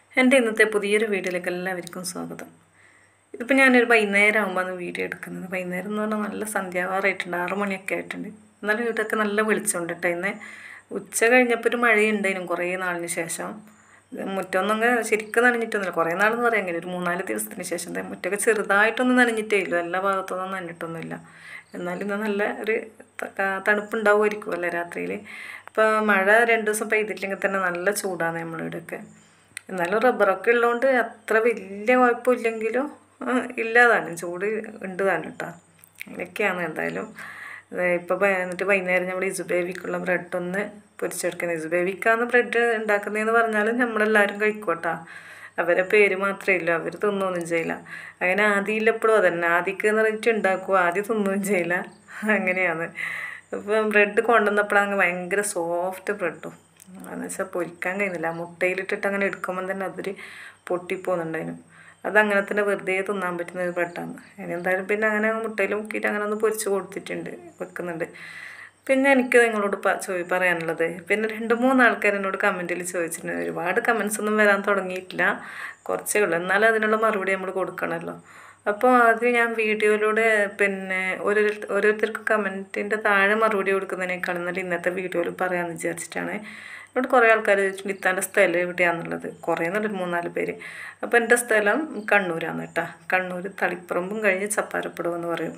എൻ്റെ ഇന്നത്തെ പുതിയൊരു വീഡിയോയിലേക്ക് എല്ലാവർക്കും സ്വാഗതം ഇതിപ്പോൾ ഞാനൊരു വൈകുന്നേരം ആകുമ്പോഴാണ് വീഡിയോ എടുക്കുന്നത് വൈകുന്നേരം എന്ന് പറഞ്ഞാൽ നല്ല സന്ധ്യാവാറായിട്ടുണ്ട് ആറ് മണിയൊക്കെ ആയിട്ടുണ്ട് എന്നാലും ഇവിടെയൊക്കെ നല്ല വെളിച്ചമുണ്ട് കേട്ടോ ഇന്ന് ഉച്ച കഴിഞ്ഞപ്പോൾ ഒരു മഴയുണ്ടായിരുന്നു കുറേ നാളിന് ശേഷം മുറ്റമൊന്നും ശരിക്കും നനഞ്ഞിട്ടൊന്നുമില്ല കുറേ നാളെന്ന് പറയാൻ കഴിയും ഒരു മൂന്നാല് ദിവസത്തിന് ശേഷം ദേ മുറ്റമൊക്കെ ചെറുതായിട്ടൊന്നും നനഞ്ഞിട്ടേ ഇല്ല എല്ലാ ഭാഗത്തൊന്നും നനഞ്ഞിട്ടൊന്നുമില്ല എന്നാലും ഇന്ന് നല്ല ഒരു ത- ക- തണുപ്പുണ്ടാവുമായിരിക്കും അല്ലേ രാത്രിയിൽ ഇപ്പോൾ മഴ രണ്ട് ദിവസം പെയ്തിട്ടില്ലെങ്കിൽ തന്നെ നല്ല ചൂടാണ് നമ്മളിവിടെയൊക്കെ എന്നാലും റബ്ബറൊക്കെ ഉള്ളതുകൊണ്ട് അത്ര വലിയ കുഴപ്പമില്ലെങ്കിലും ആ, ഇല്ലാതാണ് ചൂട് ഉണ്ട് താനും കേട്ടോ അങ്ങനെയൊക്കെയാണ് എന്തായാലും ഇപ്പോൾ എന്നിട്ട് വൈകുന്നേരം നമ്മൾ ഇസുബേബിക്കുള്ള ബ്രെഡ് ഒന്ന് പൊരിച്ചെടുക്കുന്നത് ഇസുബേബിക്കാന്ന് ബ്രെഡ് ഉണ്ടാക്കുന്നതെന്ന് പറഞ്ഞാലും നമ്മളെല്ലാവരും കഴിക്കും കേട്ടോ അവരെ പേര് മാത്രമേ ഇല്ല അവർ തിന്നൊന്നും ചെയ്യില്ല അങ്ങനെ ആദ്യം എപ്പോഴും അതന്നെ ആദ്യക്ക് എന്ന് പറഞ്ഞിട്ട് ഉണ്ടാക്കുക ആദ്യം തിന്നുകയും ചെയ്യില്ല അങ്ങനെയാണ് ഇപ്പം ബ്രെഡ് കൊണ്ടുവന്നപ്പോഴാണ് ഭയങ്കര സോഫ്റ്റ് ബ്രെഡും എന്ന് വെച്ചാൽ പൊരിക്കാൻ കഴിയുന്നില്ല മുട്ടയിലിട്ടിട്ട് അങ്ങനെ എടുക്കുമ്പം തന്നെ അതൊരു പൊട്ടിപ്പോകുന്നുണ്ടായിരുന്നു അതങ്ങനെ തന്നെ വെറുതെ തിന്നാൻ പറ്റുന്ന ഒരു ബ്രെഡാണ് ഇനി എന്തായാലും പിന്നെ അങ്ങനെ മുട്ടയിൽ മുക്കിയിട്ട് അങ്ങനെ ഒന്ന് പൊരിച്ച് കൊടുത്തിട്ടുണ്ട് വെക്കുന്നുണ്ട് പിന്നെ എനിക്ക് നിങ്ങളോട് പ ചോദി പറയാനുള്ളത് പിന്നെ രണ്ട് മൂന്ന് ആൾക്കാർ എന്നോട് കമൻറ്റിൽ ചോദിച്ചിട്ടുണ്ട് ഒരുപാട് കമൻസ് ഒന്നും വരാൻ തുടങ്ങിയിട്ടില്ല കുറച്ചേ ഉള്ളൂ എന്നാലും അതിനുള്ള മറുപടി നമ്മൾ കൊടുക്കണമല്ലോ അപ്പോൾ അത് ഞാൻ വീഡിയോയിലൂടെ പിന്നെ ഓരോരുത്തർ ഓരോരുത്തർക്ക് കമൻറ്റിൻ്റെ താഴെ മറുപടി കൊടുക്കുന്നതിനേക്കാളും നല്ല ഇന്നത്തെ വീഡിയോയിൽ പറയാമെന്ന് വിചാരിച്ചിട്ടാണ് എന്നോട് കുറേ ആൾക്കാർ ചോദിച്ചിട്ടുണ്ട് ഇത്താൻ്റെ സ്ഥലം എവിടെയാണെന്നുള്ളത് കുറേ എന്നല്ല ഒരു മൂന്നാല് പേര് അപ്പോൾ എൻ്റെ സ്ഥലം കണ്ണൂരാണ് കേട്ടോ കണ്ണൂർ തളിപ്പറമ്പും കഴിഞ്ഞ് ചപ്പാരപ്പടം എന്ന് പറയും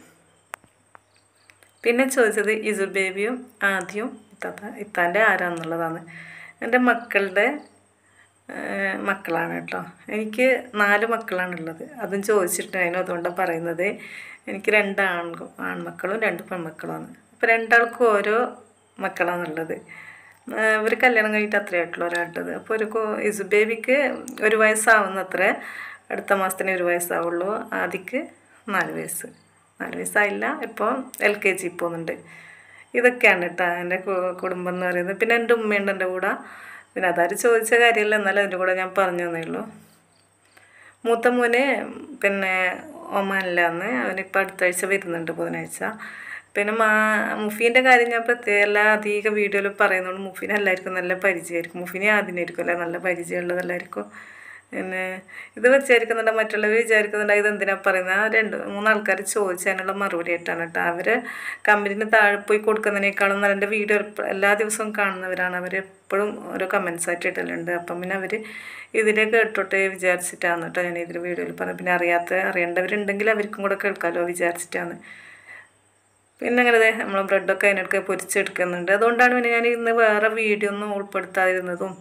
പിന്നെ ചോദിച്ചത് ഇസു ബേബിയും ആദ്യവും ഇത്താത്ത ഇത്താൻ്റെ ആരാന്നുള്ളതാണ് എൻ്റെ മക്കളുടെ ഏഹ്, മക്കളാണ് കേട്ടോ എനിക്ക് നാല് മക്കളാണുള്ളത് അതും ചോദിച്ചിട്ടുണ്ടായിരുന്നു അതുകൊണ്ടാണ് പറയുന്നത് എനിക്ക് രണ്ട് ആൺ ആൺമക്കളും രണ്ട് പെൺമക്കളുമാണ് അപ്പോൾ രണ്ടാൾക്കും ഓരോ മക്കളാണുള്ളത് ഏഹ്, ഇവർ കല്യാണം കഴിഞ്ഞിട്ട് അത്രേ ആയിട്ടുള്ളൂ ഒരാളുടേത് അപ്പോൾ ഒരു കോ- ഇസു ബേബിക്ക് ഒരു വയസ്സാവുന്നത്ര അടുത്ത മാസത്തിന് ഒരു വയസ്സാവുള്ളൂ ആദിക്ക് നാല് വയസ്സ് നാല് വയസ്സായില്ല ഇപ്പോൾ എൽ കെ ജി പോകുന്നുണ്ട് ഇതൊക്കെയാണ് കേട്ടോ എൻ്റെ കു- കുടുംബം എന്ന് പറയുന്നത് പിന്നെ എൻ്റെ ഉമ്മയുണ്ട് എൻ്റെ കൂടെ പിന്നെ അതാരും ചോദിച്ച കാര്യമല്ല എന്നാലും അതിൻ്റെ കൂടെ ഞാൻ പറഞ്ഞു തന്നേ ഉള്ളൂ മൂത്ത മോന് പിന്നെ ഒമാനിലാന്ന് അവനിപ്പോൾ അടുത്ത ആഴ്ച വരുന്നുണ്ട് ബുധനാഴ്ച പിന്നെ മാ മുഫീൻ്റെ കാര്യം ഞാൻ പ്രത്യേക എല്ലാ അധിക വീഡിയോയിൽ പറയുന്നതുകൊണ്ട് മുഫീനെ എല്ലാവർക്കും നല്ല പരിചയമായിരിക്കും മുഫീനെ ആദ്യമായിരിക്കും അല്ലേ നല്ല പരിചയമുള്ളത് എല്ലാവർക്കും പിന്നെ ഇത് വിചാരിക്കുന്നുണ്ട് മറ്റുള്ളവർ വിചാരിക്കുന്നുണ്ട് ഇത് എന്തിനാ പറയുന്നത് ആ രണ്ട് മൂന്നാൾക്കാർ ചോദിച്ചതിനുള്ള മറുപടി ആയിട്ടാണ് കേട്ടോ അവർ കമ്പനിന് താഴെ പോയി കൊടുക്കുന്നതിനേക്കാളും നല്ല എൻ്റെ വീഡിയോ എല്ലാ ദിവസവും കാണുന്നവരാണ് അവർ എപ്പോഴും ഓരോ കമൻസ് ആയിട്ട് ഇടലുണ്ട് അപ്പം പിന്നെ അവർ ഇതിലെ കേട്ടോട്ടെ വിചാരിച്ചിട്ടാണ് കേട്ടോ ഞാൻ ഇതിൽ വീഡിയോയിൽ പറഞ്ഞത് പിന്നെ അറിയാത്ത അറിയേണ്ടവരുണ്ടെങ്കിൽ അവർക്കും കൂടെ കേൾക്കാമല്ലോ വിചാരിച്ചിട്ടാണ് പിന്നെ അങ്ങനെ ദേ നമ്മൾ ബ്രെഡൊക്കെ അതിനൊക്കെ പൊരിച്ചെടുക്കുന്നുണ്ട് അതുകൊണ്ടാണ് പിന്നെ ഞാൻ ഇന്ന് വേറെ വീഡിയോ ഒന്നും ഉൾപ്പെടുത്താതിരുന്നതും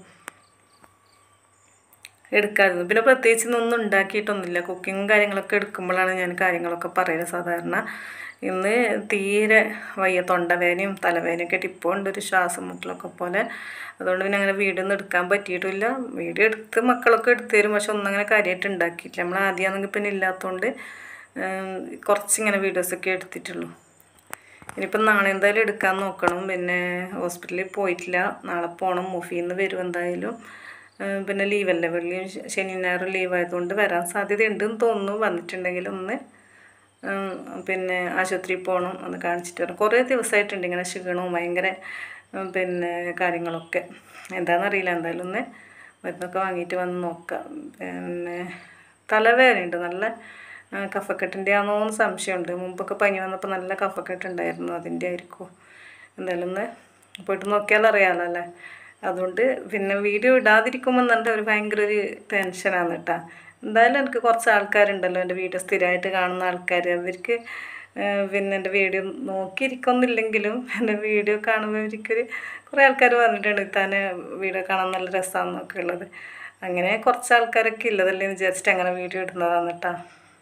എടുക്കാതിരുന്നു പിന്നെ പ്രത്യേകിച്ച് ഇന്നൊന്നും ഉണ്ടാക്കിയിട്ടൊന്നുമില്ല കുക്കിങ്ങും കാര്യങ്ങളൊക്കെ എടുക്കുമ്പോഴാണ് ഞാൻ കാര്യങ്ങളൊക്കെ പറയുന്നത് സാധാരണ ഇന്ന് തീരെ വയ്യ തൊണ്ടവേനയും തലവേനയൊക്കെ ആയിട്ട് ഇപ്പോൾ ഉണ്ട് ഒരു ശ്വാസം മുട്ടലൊക്കെ പോലെ അതുകൊണ്ട് പിന്നെ അങ്ങനെ വീഡിയോ ഒന്നും എടുക്കാൻ പറ്റിയിട്ടില്ല വീഡിയോ എടുത്ത് മക്കളൊക്കെ എടുത്തു തരും പക്ഷെ ഒന്നും അങ്ങനെ കാര്യമായിട്ട് ഉണ്ടാക്കിയിട്ടില്ല നമ്മൾ ആദ്യമാണെങ്കിൽ പിന്നെ ഇല്ലാത്തതുകൊണ്ട് ഉം, കുറച്ചിങ്ങനെ വീഡിയോസൊക്കെ എടുത്തിട്ടുള്ളൂ ഇനിയിപ്പം നാളെ എന്തായാലും എടുക്കാൻ നോക്കണം പിന്നെ ഹോസ്പിറ്റലിൽ പോയിട്ടില്ല നാളെ പോകണം മുഫീന്ന് വരും എന്തായാലും ഏഹ് പിന്നെ ലീവല്ലേ വെള്ളിയും ശ- ശനി ഞായറും ലീവ് ആയതുകൊണ്ട് വരാൻ സാധ്യതയുണ്ടെന്ന് തോന്നുന്നു വന്നിട്ടുണ്ടെങ്കിൽ ഒന്ന് ഉം, പിന്നെ ആശുപത്രിയിൽ പോകണം ഒന്ന് കാണിച്ചിട്ട് വരണം കുറേ ദിവസമായിട്ടുണ്ട് ഇങ്ങനെ ക്ഷീണവും ഭയങ്കര ഉം, പിന്നെ കാര്യങ്ങളൊക്കെ എന്താണെന്നറിയില്ല എന്തായാലും ഒന്ന് മരുന്നൊക്കെ വാങ്ങിയിട്ട് വന്ന് നോക്കാം പിന്നെ തലവേദനയുണ്ട് നല്ല ആ, കഫക്കെട്ടിൻ്റെ ആണോ എന്ന് സംശയമുണ്ട് മുമ്പൊക്കെ പനി വന്നപ്പോൾ നല്ല കഫക്കെട്ട് ഉണ്ടായിരുന്നു അതിൻ്റെ ആയിരിക്കും എന്തായാലും ഒന്ന് പോയിട്ട് നോക്കിയാൽ അറിയാമല്ലോ അല്ലേ അതുകൊണ്ട് പിന്നെ വീഡിയോ ഇടാതിരിക്കുമ്പോൾ തന്നെ ഒരു ഭയങ്കര ഒരു ടെൻഷനാണ് കേട്ടോ എന്തായാലും എനിക്ക് കുറച്ച് ആൾക്കാരുണ്ടല്ലോ എൻ്റെ വീഡിയോ സ്ഥിരമായിട്ട് കാണുന്ന ആൾക്കാർ അവർക്ക് ആ, പിന്നെ എൻ്റെ വീഡിയോ നോക്കിയിരിക്കുന്നില്ലെങ്കിലും എൻ്റെ വീഡിയോ കാണുമ്പോൾ അവർക്കൊരു കുറേ ആൾക്കാർ പറഞ്ഞിട്ടുണ്ട് തന്നെ വീഡിയോ കാണാൻ നല്ല രസമാണെന്നൊക്കെ ഉള്ളത് അങ്ങനെ കുറച്ച് ആൾക്കാരൊക്കെ ഉള്ളതല്ലേ എന്ന് വിചാരിച്ചിട്ട് അങ്ങനെ വീഡിയോ ഇടുന്നതാണ് കേട്ടോ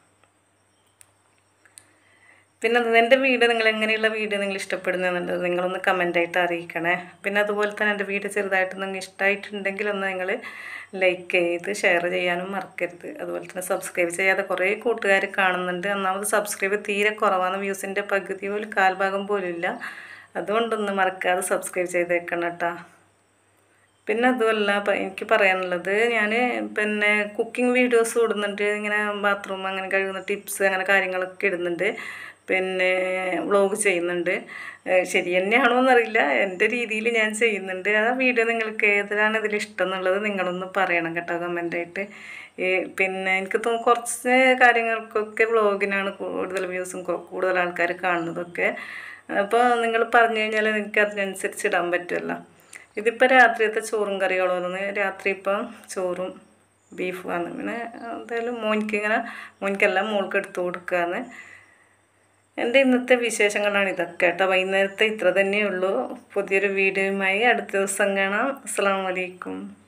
പിന്നെ അത് എൻ്റെ വീഡിയോ നിങ്ങൾ എങ്ങനെയുള്ള വീഡിയോ നിങ്ങൾ ഇഷ്ടപ്പെടുന്നതെന്നുള്ളത് നിങ്ങളൊന്ന് കമൻ്റായിട്ട് അറിയിക്കണേ പിന്നെ അതുപോലെ തന്നെ എൻ്റെ വീഡിയോ ചെറുതായിട്ട് നിങ്ങൾ ഇഷ്ടമായിട്ടുണ്ടെങ്കിൽ ഒന്ന് നിങ്ങൾ ലൈക്ക് ചെയ്ത് ഷെയർ ചെയ്യാനും മറക്കരുത് അതുപോലെ തന്നെ സബ്സ്ക്രൈബ് ചെയ്യാതെ കുറേ കൂട്ടുകാർ കാണുന്നുണ്ട് ഒന്നാമത് സബ്സ്ക്രൈബ് തീരെ കുറവാണ് വ്യൂസിൻ്റെ പകുതി പോലും കാൽഭാഗം പോലും ഇല്ല അതുകൊണ്ടൊന്ന് മറക്കാതെ സബ്സ്ക്രൈബ് ചെയ്തേക്കണം കേട്ടോ പിന്നെ അതുമല്ല പ- എനിക്ക് പറയാനുള്ളത് ഞാൻ പിന്നെ കുക്കിംഗ് വീഡിയോസ് ഇടുന്നുണ്ട് ഇങ്ങനെ ബാത്റൂം അങ്ങനെ കഴുകുന്ന ടിപ്സ് അങ്ങനെ കാര്യങ്ങളൊക്കെ ഇടുന്നുണ്ട് പിന്നെ വ്ളോഗ് ചെയ്യുന്നുണ്ട് ഏഹ് ശരി തന്നെയാണോ എന്നറിയില്ല എൻ്റെ രീതിയിൽ ഞാൻ ചെയ്യുന്നുണ്ട് ആ വീഡിയോ നിങ്ങൾക്ക് ഏതാണ് ഇതിൽ ഇഷ്ടം എന്നുള്ളത് നിങ്ങളൊന്ന് പറയണം കേട്ടോ കമൻ്റായിട്ട് ഈ പിന്നെ എനിക്ക് തോന്നുന്നു കുറച്ച് കാര്യങ്ങൾക്കൊക്കെ വ്ളോഗിനാണ് കൂടുതൽ വ്യൂസും കൂടുതൽ ആൾക്കാർ കാണുന്നതൊക്കെ അപ്പോൾ നിങ്ങൾ പറഞ്ഞു കഴിഞ്ഞാൽ എനിക്ക് അതിനനുസരിച്ച് ഇടാൻ പറ്റുമല്ലോ ഇതിപ്പോൾ രാത്രിയത്തെ ചോറും കറികളോന്ന് രാത്രി ഇപ്പം ചോറും ബീഫുമാണ് പിന്നെ എന്തായാലും മോനിക്ക് ഇങ്ങനെ മോനിക്കെല്ലാം മോൾക്ക് എടുത്തു കൊടുക്കുകയാണ് എൻ്റെ ഇന്നത്തെ വിശേഷങ്ങളാണ് ഇതൊക്കെ കേട്ടോ വൈകുന്നേരത്തെ ഇത്ര തന്നെയുള്ളൂ പുതിയൊരു വീഡിയോയുമായി അടുത്ത ദിവസം കാണാം അസ്സാം വലൈക്കും